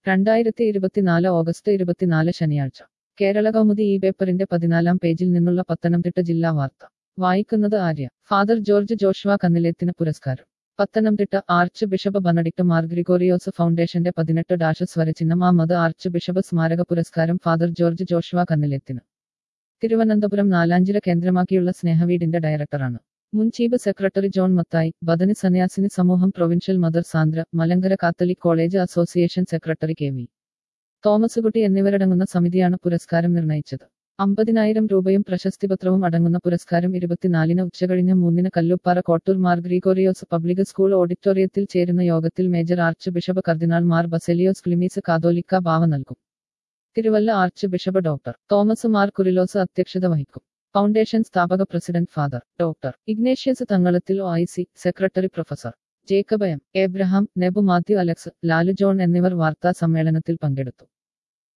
രണ്ടായിരത്തി ഇരുപത്തിനാല് ഓഗസ്റ്റ് ഇരുപത്തിനാല് ശനിയാഴ്ച കേരള കൗമുദി ഈ പേപ്പറിന്റെ പതിനാലാം പേജിൽ നിന്നുള്ള പത്തനംതിട്ട ജില്ലാ വാർത്ത വായിക്കുന്നത് ആര്യ ഫാദർ ജോർജ് ജോഷ്വ കന്നിലേത്തിന് പുരസ്കാരം പത്തനംതിട്ട ആർച്ച് ബിഷപ്പ് ബനഡിക്ട് മാർ ഗ്രിഗോറിയോസ് ഫൗണ്ടേഷന്റെ പതിനെട്ട് ഡാഷ് സ്വരചിഹ്നം ആമത് ആർച്ച് ബിഷപ്പ് സ്മാരക പുരസ്കാരം ഫാദർ ജോർജ് ജോഷ്വ കന്നിലേത്തിന് തിരുവനന്തപുരം നാലാഞ്ചിറ കേന്ദ്രമാക്കിയുള്ള സ്നേഹവീടിന്റെ ഡയറക്ടറാണ് മുൻ ചീഫ് സെക്രട്ടറി ജോൺ മത്തായി ബദനി സന്യാസിനി സമൂഹം provincial mother Sandra Malankara catholic college association secretary K V Thomas Kutty എന്നിവരടങ്ങുന്ന സമിതിയാണ് പുരസ്കാരം നിർണയിച്ചത് അമ്പതിനായിരം രൂപയും പ്രശസ്തിപത്രവും അടങ്ങുന്ന പുരസ്കാരം ഇരുപത്തിനാലിന് ഉച്ചകഴിഞ്ഞ് മൂന്നിന് കല്ലുപ്പാറ കോട്ടൂർ മാർ ഗ്രിഗോറിയോസ് പബ്ലിക് സ്കൂൾ ഓഡിറ്റോറിയത്തിൽ ചേരുന്ന യോഗത്തിൽ major archbishop cardinal Mar Baselios Cleemis Catholicos Bava നൽകും Thiruvalla archbishop doctor Thomas Mar Koorilos അധ്യക്ഷത വഹിക്കും ഫൗണ്ടേഷൻ സ്ഥാപക president father doctor Ignatius Thangalathil O I C secretary professor Jacob M Abraham Nebu Mathew Alex Lalu John എന്നിവർ വാർത്താ സമ്മേളനത്തിൽ പങ്കെടുത്തു